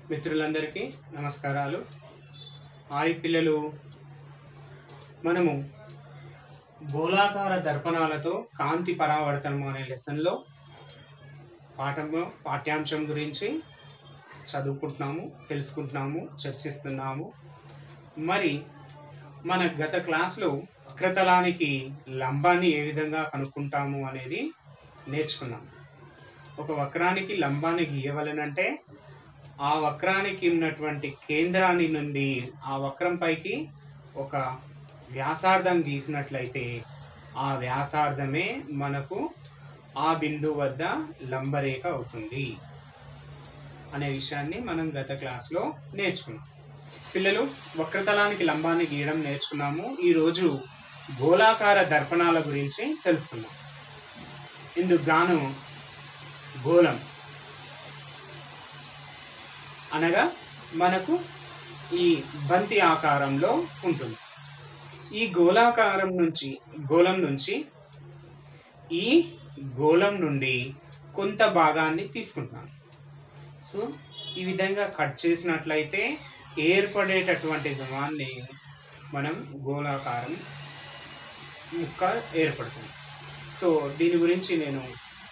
మిత్రులందరికీ నమస్కారాలు హాయ్ పిల్లలు మనము గోళాకార దర్పణాలతో కాంతి పరావర్తనం అనే లెసన్లో పాఠము పాఠ్యాంశం గురించి చదువుకుంటున్నాము తెలుసుకుంటున్నాము చర్చిస్తున్నాము మరి మన గత క్లాస్లో వక్రతలానికి లంబాన్ని ఏ విధంగా కనుక్కుంటాము అనేది నేర్చుకున్నాము ఒక వక్రానికి లంబాన్ని గీయవలనంటే ఆ వక్రానికి ఉన్నటువంటి కేంద్రాన్ని నుండి ఆ వక్రం పైకి ఒక వ్యాసార్థం గీసినట్లయితే ఆ వ్యాసార్థమే మనకు ఆ బిందువు వద్ద లంబరేఖ అవుతుంది అనే విషయాన్ని మనం గత క్లాస్లో నేర్చుకున్నాం పిల్లలు వక్రతలానికి లంబాన్ని గీయడం నేర్చుకున్నాము ఈరోజు గోళాకార దర్పణాల గురించి తెలుసుకుందాం ఇందుకు గాను గోళం అనగా మనకు ఈ బంతి ఆకారంలో ఉంటుంది ఈ గోళాకారం నుంచి గోళం నుంచి ఈ గోళం నుండి కొంత భాగాన్ని తీసుకుంటున్నాను సో ఈ విధంగా కట్ చేసినట్లయితే ఏర్పడేటటువంటి దాన్ని మనం గోళాకారం ముక్క ఏర్పడుతుంది సో దీని గురించి నేను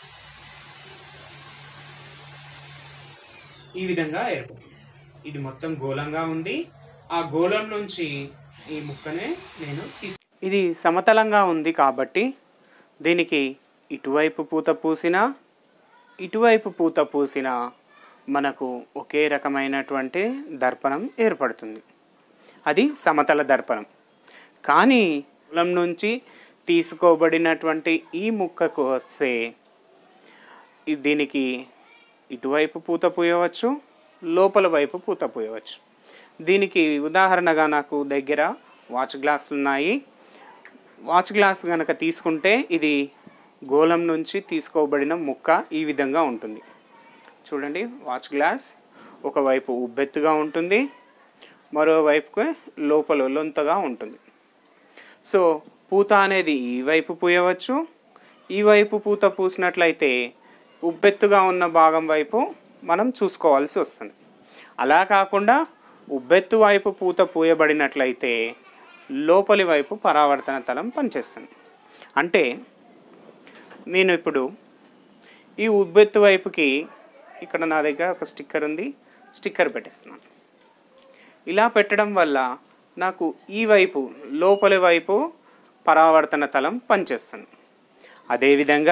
ఈ విధంగా ఏర్పడుతుంది ఇది మొత్తం గోళంగా ఉంది ఆ గోళం నుంచి ఈ ముక్కనే నేను తీసు ఇది సమతలంగా ఉంది కాబట్టి దీనికి ఇటువైపు పూత పూసిన ఇటువైపు పూత పూసిన మనకు ఒకే రకమైనటువంటి దర్పణం ఏర్పడుతుంది అది సమతల దర్పణం కానీ కులం నుంచి తీసుకోబడినటువంటి ఈ ముక్కకు వస్తే ఈ- దీనికి ఇటువైపు పూత పూయవచ్చు లోపల వైపు పూత పూయవచ్చు దీనికి ఉదాహరణగా నాకు దగ్గర వాచ్ గ్లాసులు ఉన్నాయి వాచ్ గ్లాస్ కనుక తీసుకుంటే ఇది గోళం నుంచి తీసుకోబడిన ముక్క ఈ విధంగా ఉంటుంది చూడండి వాచ్ గ్లాస్ ఒకవైపు ఉబ్బెత్తుగా ఉంటుంది మరోవైపుకి లోపల లొంతగా ఉంటుంది సో పూత అనేది ఈ వైపు పూయవచ్చు ఈ వైపు పూత పూసినట్లయితే ఉబ్బెత్తుగా ఉన్న భాగం వైపు మనం చూసుకోవాల్సి వస్తుంది అలా కాకుండా ఉబ్బెత్తు వైపు పూత పూయబడినట్లయితే లోపలి వైపు పరావర్తన తలం పనిచేస్తుంది అంటే నేను ఇప్పుడు ఈ ఉబ్బెత్తు వైపుకి ఇక్కడ నా దగ్గర ఒక స్టిక్కర్ ఉంది స్టిక్కర్ పెట్టేస్తున్నాను ఇలా పెట్టడం వల్ల నాకు ఈ వైపు లోపలి వైపు పరావర్తన తలం పనిచేస్తుంది అదేవిధంగా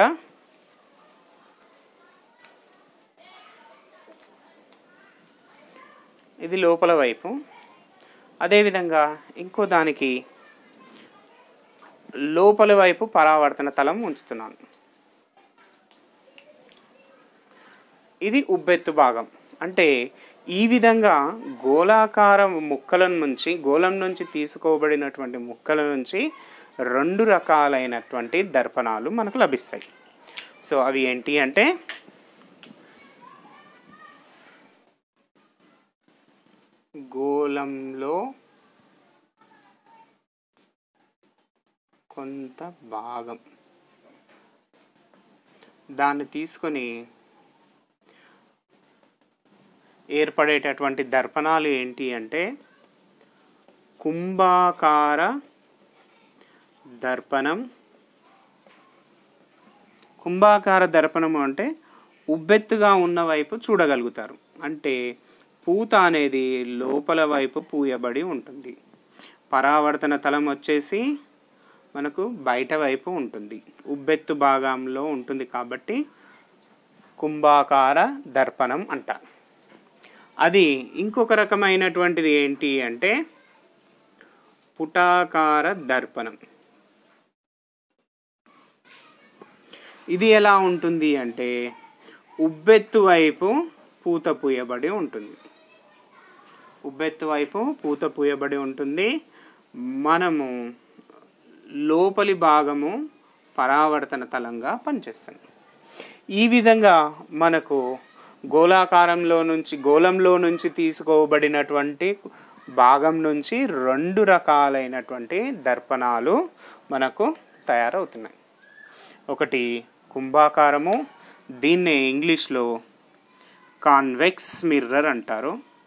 ఇది లోపల వైపు అదేవిధంగా ఇంకో దానికి లోపలి వైపు పరావర్తన తలం ఉంచుతున్నాను ఇది ఉబ్బెత్తు భాగం అంటే ఈ విధంగా గోళాకార ముక్కల నుంచి గోళం నుంచి తీసుకోబడినటువంటి ముక్కల నుంచి రెండు రకాలైనటువంటి దర్పణాలు మనకు లభిస్తాయి సో అవి ఏంటి అంటే గోళంలో కొంత భాగం దాన్ని తీసుకొని ఏర్పడేటటువంటి దర్పణాలు ఏంటి అంటే కుంభాకార దర్పణం కుంభాకార దర్పణం అంటే ఉబ్బెత్తుగా ఉన్న వైపు చూడగలుగుతారు అంటే పూత అనేది లోపల వైపు పూయబడి ఉంటుంది పరావర్తన తలం వచ్చేసి మనకు బయట వైపు ఉంటుంది ఉబ్బెత్తు భాగంలో ఉంటుంది కాబట్టి కుంభాకార దర్పణం అంటారు అది ఇంకొక రకమైనటువంటిది ఏంటి అంటే పుటాకార దర్పణం ఇది ఎలా ఉంటుంది అంటే ఉబ్బెత్తు వైపు పూత పూయబడి ఉంటుంది ఉబ్బెత్తు వైపు పూత పూయబడి ఉంటుంది మనము లోపలి భాగము పరావర్తన తలంగా పనిచేస్తుంది ఈ విధంగా మనకు గోళాకారంలో నుంచి గోళంలో నుంచి తీసుకోబడినటువంటి భాగం నుంచి రెండు రకాలైనటువంటి దర్పణాలు మనకు తయారవుతున్నాయి ఒకటి కుంభాకారము దీన్నే ఇంగ్లీష్లో కాన్వెక్స్ మిర్రర్ అంటారు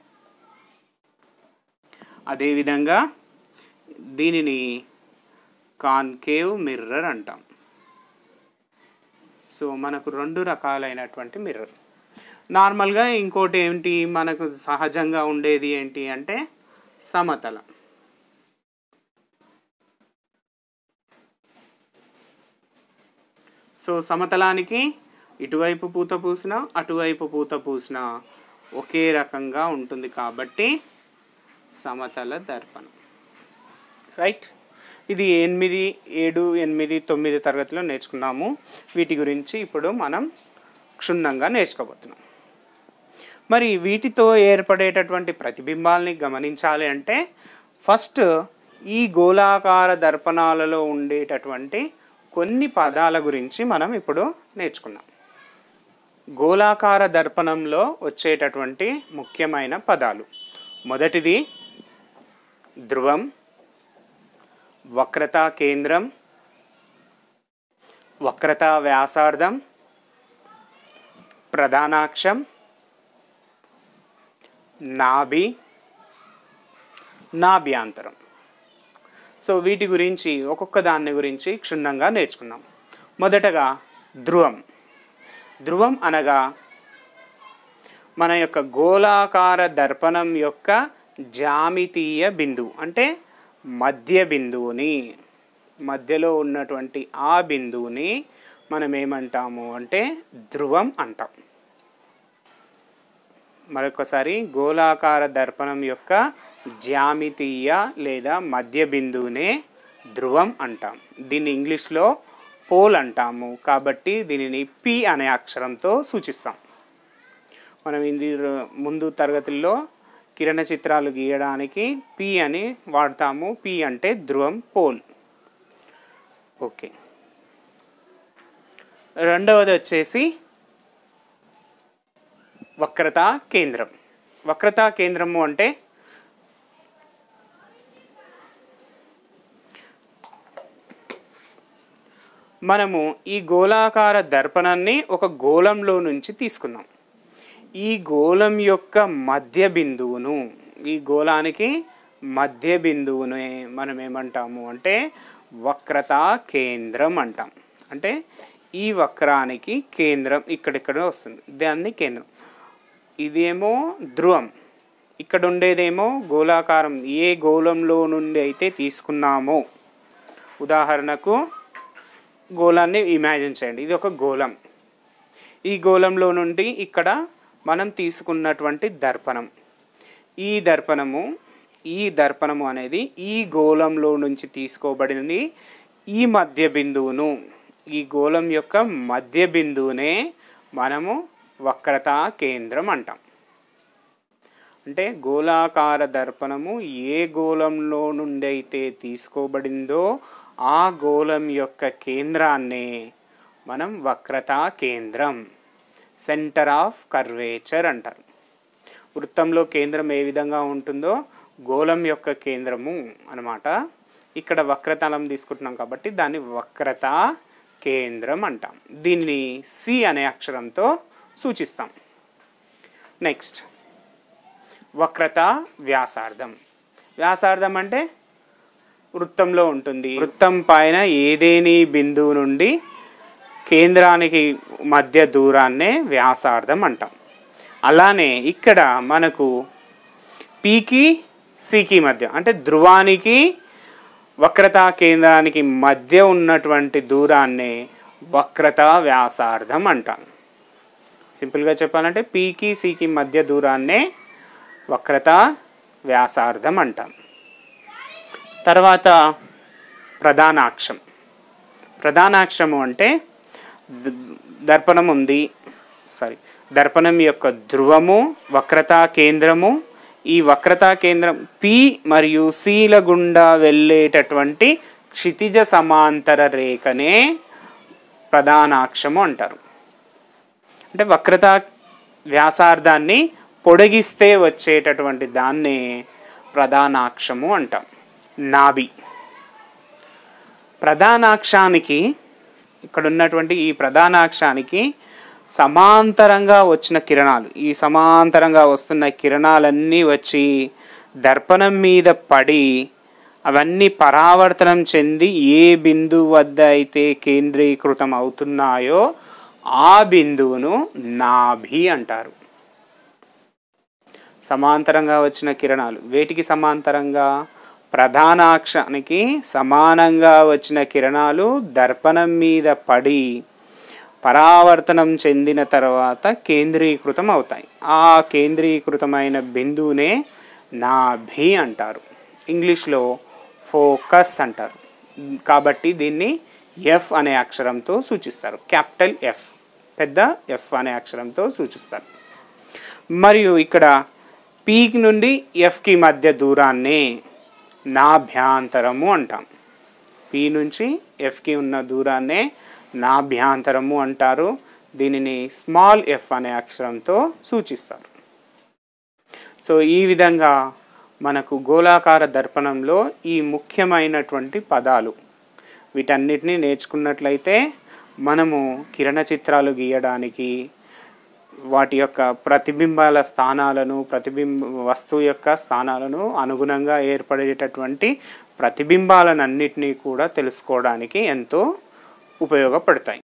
అదేవిధంగా దీనిని కాన్కేవ్ మిర్రర్ అంటాం సో మనకు రెండు రకాలైనటువంటి మిర్రర్ నార్మల్గా ఇంకోటి ఏంటి మనకు సహజంగా ఉండేది ఏంటి అంటే సమతలం సో సమతలానికి ఇటువైపు పూత పూసిన అటువైపు పూత పూసిన ఒకే రకంగా ఉంటుంది కాబట్టి సమతల దర్పణం రైట్ ఇది ఎనిమిది ఏడు ఎనిమిది తొమ్మిది తరగతిలో నేర్చుకున్నాము వీటి గురించి ఇప్పుడు మనం క్షుణ్ణంగా నేర్చుకోబోతున్నాం మరి వీటితో ఏర్పడేటటువంటి ప్రతిబింబాల్ని గమనించాలి అంటే ఫస్ట్ ఈ గోళాకార దర్పణాలలో ఉండేటటువంటి కొన్ని పదాల గురించి మనం ఇప్పుడు నేర్చుకున్నాం గోళాకార దర్పణంలో వచ్చేటటువంటి ముఖ్యమైన పదాలు మొదటిది ధ్రువం వక్రతా కేంద్రం వక్రతా వ్యాసార్థం ప్రధానాక్షం నాభి నాభ్యాంతరం సో వీటి గురించి ఒక్కొక్క దాని గురించి క్షుణ్ణంగా నేర్చుకున్నాం మొదటగా ధ్రువం ధ్రువం అనగా మన యొక్క గోళాకార దర్పణం యొక్క జామితీయ బిందువు అంటే మధ్య బిందువుని మధ్యలో ఉన్నటువంటి ఆ బిందువుని మనం ఏమంటాము అంటే ధ్రువం అంటాం మరొకసారి గోళాకార దర్పణం యొక్క జ్యామితీయ లేదా మధ్య బిందువునే ధ్రువం అంటాం దీన్ని ఇంగ్లీష్లో పోల్ అంటాము కాబట్టి దీనిని పి అనే అక్షరంతో సూచిస్తాం మనం ఇది ముందు తరగతుల్లో కిరణ చిత్రాలు గీయడానికి పి అని వాడతాము పి అంటే ధ్రువం పోల్ ఓకే రెండవది వచ్చేసి వక్రతా కేంద్రం వక్రతా కేంద్రము అంటే మనము ఈ గోళాకార దర్పణాన్ని ఒక గోళంలో నుంచి తీసుకున్నాం ఈ గోళం యొక్క మధ్య బిందువును ఈ గోళానికి మధ్య బిందువుని మనం ఏమంటాము అంటే వక్రతా కేంద్రం అంటాం అంటే ఈ వక్రానికి కేంద్రం ఇక్కడిక్కడ వస్తుంది దాన్ని కేంద్రం ఇదేమో ధ్రువం ఇక్కడ ఉండేదేమో గోళాకారం ఏ గోళంలో నుండి అయితే తీసుకున్నామో ఉదాహరణకు గోళాన్ని ఇమాజిన్ చేయండి ఇది ఒక గోళం ఈ గోళంలో నుండి ఇక్కడ మనం తీసుకున్నటువంటి దర్పణం ఈ దర్పణము ఈ దర్పణము అనేది ఈ గోళంలో నుంచి తీసుకోబడింది ఈ మధ్య బిందువును ఈ గోళం యొక్క మధ్య బిందువునే మనము వక్రతా కేంద్రం అంటాం అంటే గోళాకార దర్పణము ఏ గోళంలో నుండి అయితే తీసుకోబడిందో ఆ గోళం యొక్క కేంద్రాన్నే మనం వక్రతా కేంద్రం సెంటర్ ఆఫ్ కర్వేచర్ అంటారు వృత్తంలో కేంద్రం ఏ విధంగా ఉంటుందో గోళం యొక్క కేంద్రము అన్నమాట ఇక్కడ వక్రతలం తీసుకుంటున్నాం కాబట్టి దాన్ని వక్రతా కేంద్రం అంటాం దీనిని సి అనే అక్షరంతో సూచిస్తాం నెక్స్ట్ వక్రత వ్యాసార్థం వ్యాసార్థం అంటే వృత్తంలో ఉంటుంది వృత్తం పైన ఏదేని బిందువు నుండి కేంద్రానికి మధ్య దూరాన్నే వ్యాసార్థం అంటాం అలానే ఇక్కడ మనకు పీకి సికి మధ్య అంటే ధ్రువానికి వక్రతా కేంద్రానికి మధ్య ఉన్నటువంటి దూరాన్నే వక్రతా వ్యాసార్థం అంటాం సింపుల్గా చెప్పాలంటే పీకి సికి మధ్య దూరాన్నే వక్రతా వ్యాసార్థం అంటాం తర్వాత ప్రధానాక్షం ప్రధానాక్షము అంటే ద- దర్పణం ఉంది సారీ దర్పణం యొక్క ధ్రువము వక్రతా కేంద్రము ఈ వక్రతా కేంద్రం పి మరియు సిల గుండా వెళ్ళేటటువంటి క్షితిజ సమాంతర రేఖనే ప్రధానాక్షము అంటారు అంటే వక్రతా వ్యాసార్థాన్ని పొడిగిస్తే వచ్చేటటువంటి దాన్నే ప్రధానాక్షము అంటాం నాభి ప్రధానాక్షానికి ఇక్కడ ఉన్నటువంటి ఈ ప్రధానాక్షానికి సమాంతరంగా వచ్చిన కిరణాలు ఈ సమాంతరంగా వస్తున్న కిరణాలన్నీ వచ్చి దర్పణం మీద పడి అవన్నీ పరావర్తనం చెంది ఏ బిందువు వద్ద అయితే కేంద్రీకృతం అవుతున్నాయో ఆ బిందువును నాభి అంటారు సమాంతరంగా వచ్చిన కిరణాలు వేటికి సమాంతరంగా ప్రధానాక్షానికి సమానంగా వచ్చిన కిరణాలు దర్పణం మీద పడి పరావర్తనం చెందిన తర్వాత కేంద్రీకృతం అవుతాయి ఆ కేంద్రీకృతమైన బిందువునే నాభి అంటారు ఇంగ్లీష్లో ఫోకస్ అంటారు కాబట్టి దీన్ని ఎఫ్ అనే అక్షరంతో సూచిస్తారు క్యాపిటల్ ఎఫ్ పెద్ద ఎఫ్ అనే అక్షరంతో సూచిస్తారు మరియు ఇక్కడ పీక్ నుండి ఎఫ్కి మధ్య దూరాన్ని నాభ్యాంతరము అంటాం పి నుంచి ఎఫ్కి ఉన్న దూరాన్నే నాభ్యాంతరము అంటారు దీనిని స్మాల్ ఎఫ్ అనే అక్షరంతో సూచిస్తారు సో ఈ విధంగా మనకు గోళాకార దర్పణంలో ఈ ముఖ్యమైనటువంటి పదాలు వీటన్నిటిని నేర్చుకున్నట్లయితే మనము కిరణ చిత్రాలు గీయడానికి వాటి యొక్క ప్రతిబింబాల స్థానాలను ప్రతిబింబ వస్తువు యొక్క స్థానాలను అనుగుణంగా ఏర్పడేటటువంటి ప్రతిబింబాలనన్నిటినీ కూడా తెలుసుకోవడానికి ఎంతో ఉపయోగపడతాయి